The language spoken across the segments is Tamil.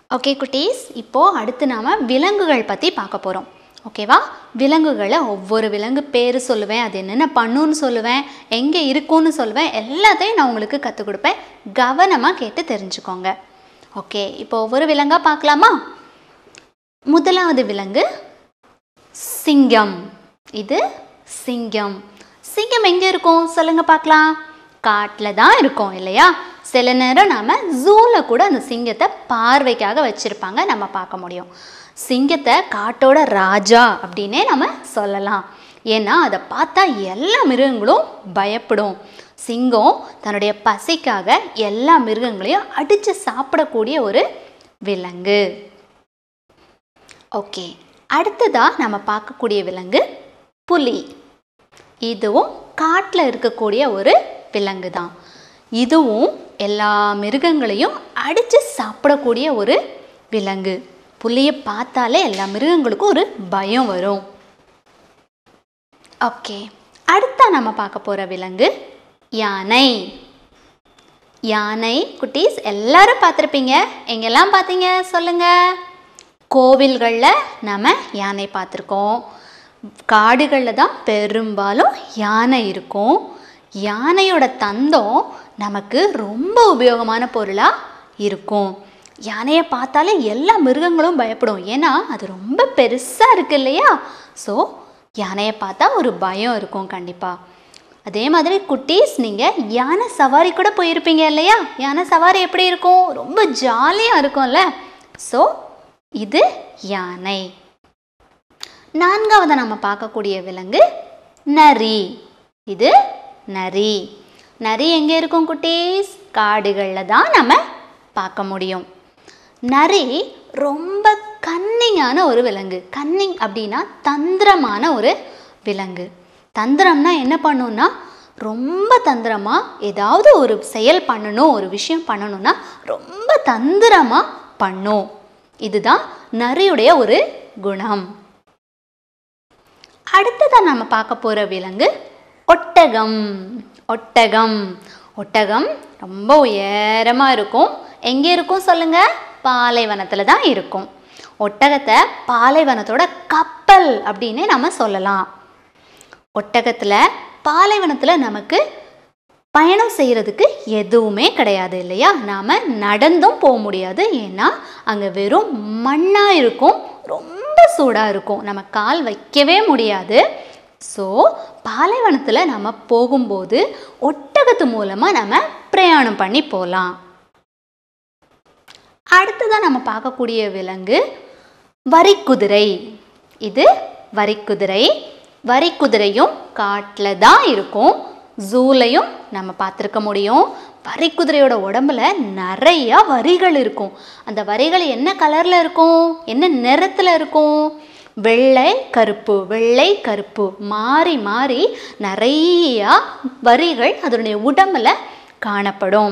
ஓகே குட்டீஸ் இப்போது அடுத்து நாம் விலங்குகள் பற்றி பார்க்க போகிறோம் ஓகேவா விலங்குகளை ஒவ்வொரு விலங்கு பேர் சொல்லுவேன் அது என்னென்ன பண்ணுன்னு சொல்லுவேன் எங்கே இருக்கும்னு சொல்லுவேன் எல்லாத்தையும் நான் உங்களுக்கு கற்றுக் கொடுப்பேன் கவனமாக கேட்டு தெரிஞ்சுக்கோங்க ஓகே இப்போ ஒவ்வொரு விலங்காக பார்க்கலாமா முதலாவது விலங்கு சிங்கம் இது சிங்கம் சிங்கம் எங்கே இருக்கும் சொல்லுங்க பார்க்கலாம் காட்டில் தான் இருக்கும் இல்லையா சில நேரம் நாம் ஜூவில் கூட அந்த சிங்கத்தை பார்வைக்காக வச்சுருப்பாங்க நம்ம பார்க்க முடியும் சிங்கத்தை காட்டோட ராஜா அப்படின்னே நம்ம சொல்லலாம் ஏன்னா அதை பார்த்தா எல்லா மிருகங்களும் பயப்படும் சிங்கம் தன்னுடைய பசிக்காக எல்லா மிருகங்களையும் அடித்து சாப்பிடக்கூடிய ஒரு விலங்கு ஓகே அடுத்ததாக நம்ம பார்க்கக்கூடிய விலங்கு புலி இதுவும் காட்டில் இருக்கக்கூடிய ஒரு விலங்கு தான் இதுவும் எல்லா மிருகங்களையும் அடித்து சாப்பிடக்கூடிய ஒரு விலங்கு புலியை பார்த்தாலே எல்லா மிருகங்களுக்கும் ஒரு பயம் வரும் ஓகே அடுத்தா நம்ம பார்க்க போகிற விலங்கு யானை யானை குட்டீஸ் எல்லாரும் பார்த்துருப்பீங்க எங்கெல்லாம் பார்த்தீங்க சொல்லுங்கள் கோவில்களில் நம்ம யானை பார்த்துருக்கோம் காடுகளில் தான் பெரும்பாலும் யானை இருக்கும் யானையோட தந்தம் நமக்கு ரொம்ப உபயோகமான பொருளாக இருக்கும் யானையை பார்த்தாலே எல்லா மிருகங்களும் பயப்படும் ஏன்னா அது ரொம்ப பெருசாக இருக்கு இல்லையா ஸோ யானையை பார்த்தா ஒரு பயம் இருக்கும் கண்டிப்பாக அதே மாதிரி குட்டீஸ் நீங்கள் யானை சவாரி கூட போயிருப்பீங்க இல்லையா யானை சவாரி எப்படி இருக்கும் ரொம்ப ஜாலியாக இருக்கும்ல ஸோ இது யானை நான்காவது நம்ம பார்க்கக்கூடிய விலங்கு நரி இது நரி நரி எங்கே இருக்கும் குட்டீஸ் காடுகளில் தான் நம்ம பார்க்க முடியும் நரி ரொம்ப கன்னிங்கான ஒரு விலங்கு கன்னிங் அப்படின்னா தந்திரமான ஒரு விலங்கு தந்திரம்னா என்ன பண்ணுன்னா ரொம்ப தந்திரமாக ஏதாவது ஒரு செயல் பண்ணணும் ஒரு விஷயம் பண்ணணும்னா ரொம்ப தந்திரமாக பண்ணும் இதுதான் நரியுடைய ஒரு குணம் அடுத்ததாக நம்ம பார்க்க போகிற விலங்கு ஒட்டகம் ஒட்டகம் ஒட்டகம் ரொம்ப உயரமாக இருக்கும் எங்கே இருக்கும் சொல்லுங்கள் பாலைவனத்தில் தான் இருக்கும் ஒட்டகத்தை பாலைவனத்தோட கப்பல் அப்படின்னே நம்ம சொல்லலாம் ஒட்டகத்தில் பாலைவனத்தில் நமக்கு பயணம் செய்கிறதுக்கு எதுவுமே கிடையாது இல்லையா நாம் நடந்தும் போக முடியாது ஏன்னா அங்கே வெறும் மண்ணாக இருக்கும் ரொம்ப சூடாக இருக்கும் நம்ம கால் வைக்கவே முடியாது ஸோ பாலைவனத்தில் நம்ம போகும்போது ஒட்டகத்து மூலமாக நம்ம பிரயாணம் பண்ணி போகலாம் அடுத்ததாக நம்ம பார்க்கக்கூடிய விலங்கு வரிக்குதிரை இது வரிக்குதிரை வரிக்குதிரையும் காட்டில் தான் இருக்கும் ஜூலையும் நம்ம பார்த்துருக்க முடியும் வரிக்குதிரையோட உடம்புல நிறைய வரிகள் இருக்கும் அந்த வரிகள் என்ன கலரில் இருக்கும் என்ன நிறத்தில் இருக்கும் வெள்ளை கருப்பு வெள்ளை கருப்பு மாறி மாறி நிறையா வரிகள் அதனுடைய உடம்புல காணப்படும்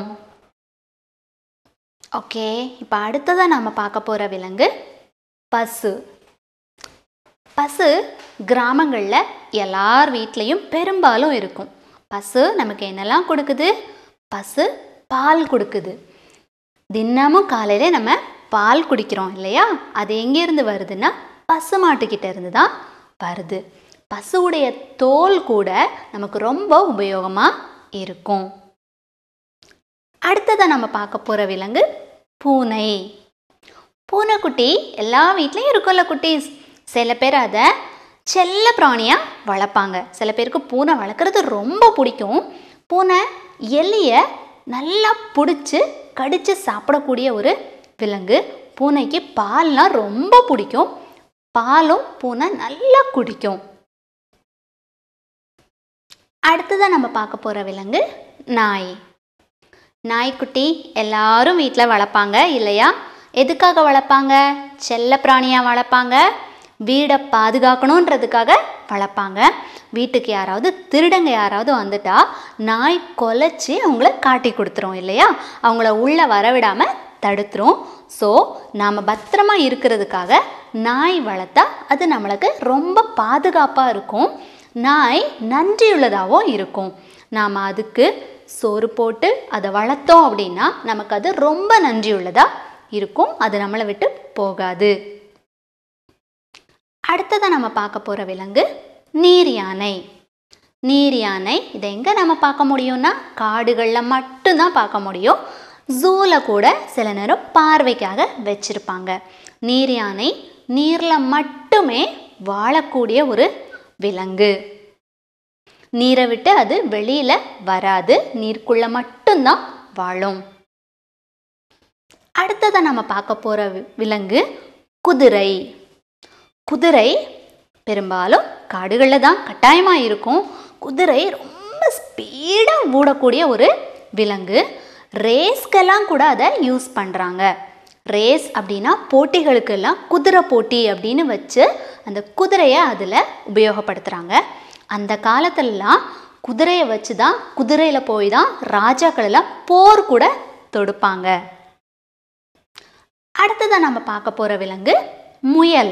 ஓகே இப்போ அடுத்ததாக நம்ம பார்க்க போகிற விலங்கு பசு பசு கிராமங்களில் எல்லார் வீட்லேயும் பெரும்பாலும் இருக்கும் பசு நமக்கு என்னெல்லாம் கொடுக்குது பசு பால் கொடுக்குது தினமும் காலையில் நம்ம பால் குடிக்கிறோம் இல்லையா அது எங்கேருந்து வருதுன்னா பசு மாட்டுக்கிட்ட இருந்து தான் வருது பசுவுடைய தோல் கூட நமக்கு ரொம்ப உபயோகமாக இருக்கும் அடுத்ததாக நம்ம பார்க்க போகிற விலங்கு பூனை பூனைக்குட்டி எல்லா வீட்லேயும் இருக்கும்ல குட்டீஸ் சில பேர் அதை செல்ல பிராணியாக வளர்ப்பாங்க சில பேருக்கு பூனை வளர்க்குறது ரொம்ப பிடிக்கும் பூனை எலியை நல்லா பிடிச்சி கடித்து சாப்பிடக்கூடிய ஒரு விலங்கு பூனைக்கு பால்லாம் ரொம்ப பிடிக்கும் பாலும் பூனை நல்லா குடிக்கும் அடுத்ததாக நம்ம பார்க்க போகிற விலங்கு நாய் நாய்க்குட்டி எல்லாரும் வீட்டில் வளர்ப்பாங்க இல்லையா எதுக்காக வளர்ப்பாங்க செல்ல பிராணியாக வளர்ப்பாங்க வீடை பாதுகாக்கணுன்றதுக்காக வளர்ப்பாங்க வீட்டுக்கு யாராவது திருடங்க யாராவது வந்துட்டா நாய் கொலைச்சி அவங்கள காட்டி கொடுத்துரும் இல்லையா அவங்கள உள்ளே வரவிடாமல் தடுத்துரும் ஸோ நாம் பத்திரமா இருக்கிறதுக்காக நாய் வளர்த்தா அது நம்மளுக்கு ரொம்ப பாதுகாப்பாக இருக்கும் நாய் நன்றியுள்ளதாகவும் இருக்கும் நாம் அதுக்கு சோறு போட்டு அதை வளர்த்தோம் அப்படின்னா நமக்கு அது ரொம்ப நன்றியுள்ளதாக இருக்கும் அது நம்மளை விட்டு போகாது அடுத்ததாக நம்ம பார்க்க போகிற விலங்கு நீர் யானை நீர் யானை இதை எங்கே நம்ம பார்க்க முடியும்னா காடுகளில் மட்டும்தான் பார்க்க முடியும் ஜூவில் கூட சில நேரம் பார்வைக்காக வச்சுருப்பாங்க நீர் யானை நீரில் மட்டுமே வாழக்கூடிய ஒரு விலங்கு நீரை விட்டு அது வெளியில் வராது நீருக்குள்ளே மட்டும்தான் வாழும் அடுத்ததாக நம்ம பார்க்க போகிற விலங்கு குதிரை குதிரை பெரும்பாலும் காடுகளில் தான் கட்டாயமாக இருக்கும் குதிரை ரொம்ப ஸ்பீடாக ஓடக்கூடிய ஒரு விலங்கு ரேஸ்க்கெல்லாம் கூட அதை யூஸ் பண்ணுறாங்க ரேஸ் அப்படின்னா போட்டிகளுக்கெல்லாம் குதிரை போட்டி அப்படின்னு வச்சு அந்த குதிரையை அதில் உபயோகப்படுத்துகிறாங்க அந்த காலத்துலலாம் குதிரையை வச்சு தான் குதிரையில் போய் தான் ராஜாக்கள் எல்லாம் போர் கூட தொடுப்பாங்க அடுத்ததாக நம்ம பார்க்க போகிற விலங்கு முயல்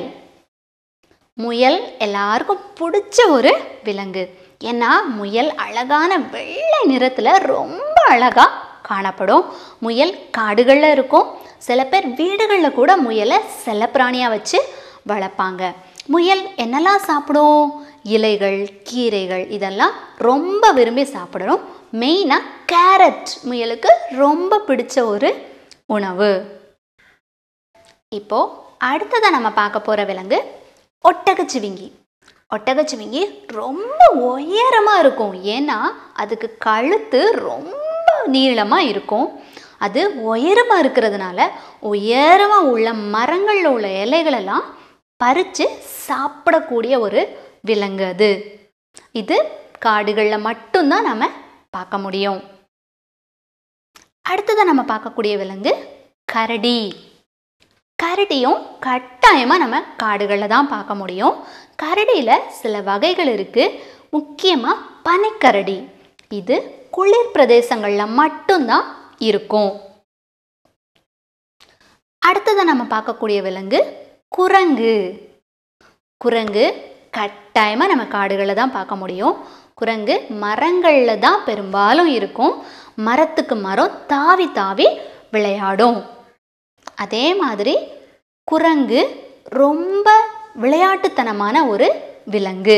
முயல் எல்லாருக்கும் பிடிச்ச ஒரு விலங்கு ஏன்னா முயல் அழகான வெள்ளை நிறத்தில் ரொம்ப அழகாக காணப்படும் முயல் காடுகளில் இருக்கும் சில பேர் வீடுகளில் கூட முயலை செல்லப்பிராணியாக வச்சு வளர்ப்பாங்க முயல் என்னெல்லாம் சாப்பிடும் இலைகள் கீரைகள் இதெல்லாம் ரொம்ப விரும்பி சாப்பிடணும் மெயினாக கேரட் முயலுக்கு ரொம்ப பிடிச்ச ஒரு உணவு இப்போது அடுத்ததாக நம்ம பார்க்க போகிற விலங்கு ஒட்டகச்சிவிங்கி ஒட்டகச்சிவிங்கி ரொம்ப உயரமாக இருக்கும் ஏன்னா அதுக்கு கழுத்து ரொம்ப நீளமாக இருக்கும் அது உயரமாக இருக்கிறதுனால உயரமாக உள்ள மரங்களில் உள்ள இலைகளெல்லாம் பறித்து சாப்பிடக்கூடிய ஒரு விலங்கு அது இது காடுகளில் மட்டும்தான் நம்ம பார்க்க முடியும் அடுத்ததாக நம்ம பார்க்கக்கூடிய விலங்கு கரடி கரடியும் கட்டாயமாக நம்ம காடுகளில் தான் பார்க்க முடியும் கரடியில் சில வகைகள் இருக்குது முக்கியமாக பனிக்கரடி இது குளிர் பிரதேசங்களில் மட்டும்தான் இருக்கும் அடுத்ததாக நம்ம பார்க்கக்கூடிய விலங்கு குரங்கு குரங்கு கட்டாயமாக நம்ம காடுகளில் தான் பார்க்க முடியும் குரங்கு மரங்களில் தான் பெரும்பாலும் இருக்கும் மரத்துக்கு மரம் தாவி தாவி விளையாடும் அதே மாதிரி குரங்கு ரொம்ப விளையாட்டுத்தனமான ஒரு விலங்கு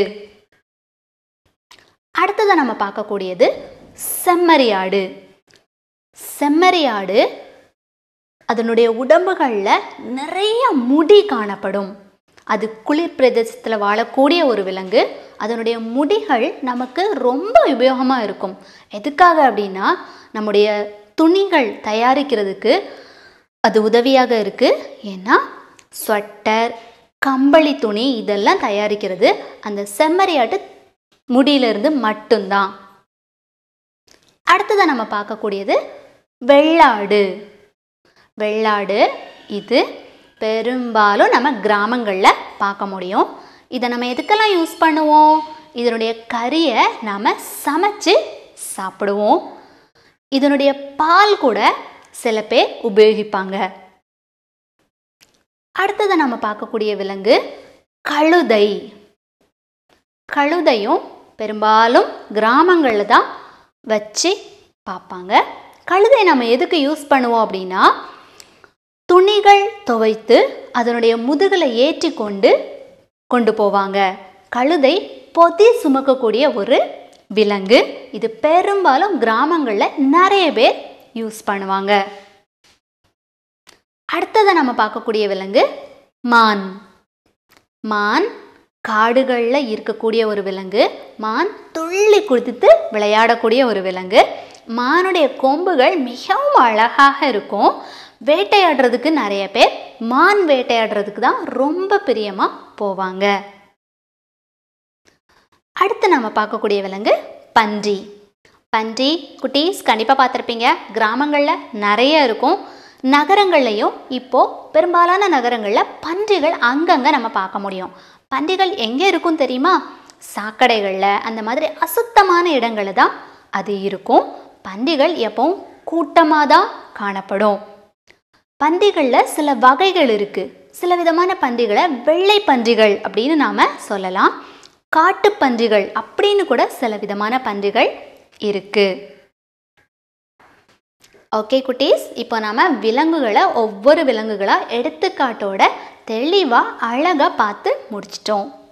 அடுத்ததாக நம்ம பார்க்கக்கூடியது செம்மறியாடு செம்மறியாடு அதனுடைய உடம்புகளில் நிறைய முடி காணப்படும் அது குளிர் பிரதேசத்தில் வாழக்கூடிய ஒரு விலங்கு அதனுடைய முடிகள் நமக்கு ரொம்ப உபயோகமாக இருக்கும் எதுக்காக அப்படின்னா நம்முடைய துணிகள் தயாரிக்கிறதுக்கு அது உதவியாக இருக்குது ஏன்னா ஸ்வெட்டர் கம்பளி துணி இதெல்லாம் தயாரிக்கிறது அந்த செம்மறியாட்டு முடியிலிருந்து மட்டும்தான் அடுத்ததாக நம்ம பார்க்கக்கூடியது வெள்ளாடு வெள்ளாடு இது பெரும்பாலும் நம்ம கிராமங்களில் பார்க்க முடியும் இதை நம்ம எதுக்கெல்லாம் யூஸ் பண்ணுவோம் இதனுடைய கறியை நாம் சமைச்சு சாப்பிடுவோம் இதனுடைய பால் கூட சில பேர் உபயோகிப்பாங்க அடுத்ததை நம்ம பார்க்கக்கூடிய விலங்கு கழுதை கழுதையும் பெரும்பாலும் கிராமங்களில் தான் வச்சு பார்ப்பாங்க கழுதை நம்ம எதுக்கு யூஸ் பண்ணுவோம் அப்படின்னா துணிகள் துவைத்து அதனுடைய முதுகில் ஏற்றி கொண்டு கொண்டு போவாங்க கழுதை பொதி சுமக்கக்கூடிய ஒரு விலங்கு இது பெரும்பாலும் கிராமங்களில் நிறைய பேர் யூஸ் பண்ணுவாங்க அடுத்ததை நம்ம பார்க்கக்கூடிய விலங்கு மான் மான் காடுகளில் இருக்கக்கூடிய ஒரு விலங்கு மான் துள்ளி குதித்து விளையாடக்கூடிய ஒரு விலங்கு மானுடைய கொம்புகள் மிகவும் அழகாக இருக்கும் வேட்டையாடுறதுக்கு நிறைய பேர் மான் வேட்டையாடுறதுக்கு தான் ரொம்ப பிரியமாக போவாங்க அடுத்து நம்ம பார்க்கக்கூடிய விலங்கு பன்றி பன்றி குட்டீஸ் கண்டிப்பாக பார்த்துருப்பீங்க கிராமங்களில் நிறைய இருக்கும் நகரங்கள்லையும் இப்போது பெரும்பாலான நகரங்களில் பன்றிகள் அங்கங்கே நம்ம பார்க்க முடியும் பன்றிகள் எங்கே இருக்கும் தெரியுமா சாக்கடைகளில் அந்த மாதிரி அசுத்தமான இடங்களில் தான் அது இருக்கும் பன்றிகள் எப்பவும் கூட்டமாக தான் காணப்படும் பன்றிகளில் சில வகைகள் இருக்குது சில விதமான பன்றிகளை வெள்ளை பன்றிகள் அப்படின்னு நாம் சொல்லலாம் காட்டு பன்றிகள் அப்படின்னு கூட சில விதமான பன்றிகள் இருக்கு ஓகே குட்டீஸ் இப்போ நாம விலங்குகளை ஒவ்வொரு விலங்குகளாக எடுத்துக்காட்டோட தெளிவாக அழகாக பார்த்து முடிச்சிட்டோம்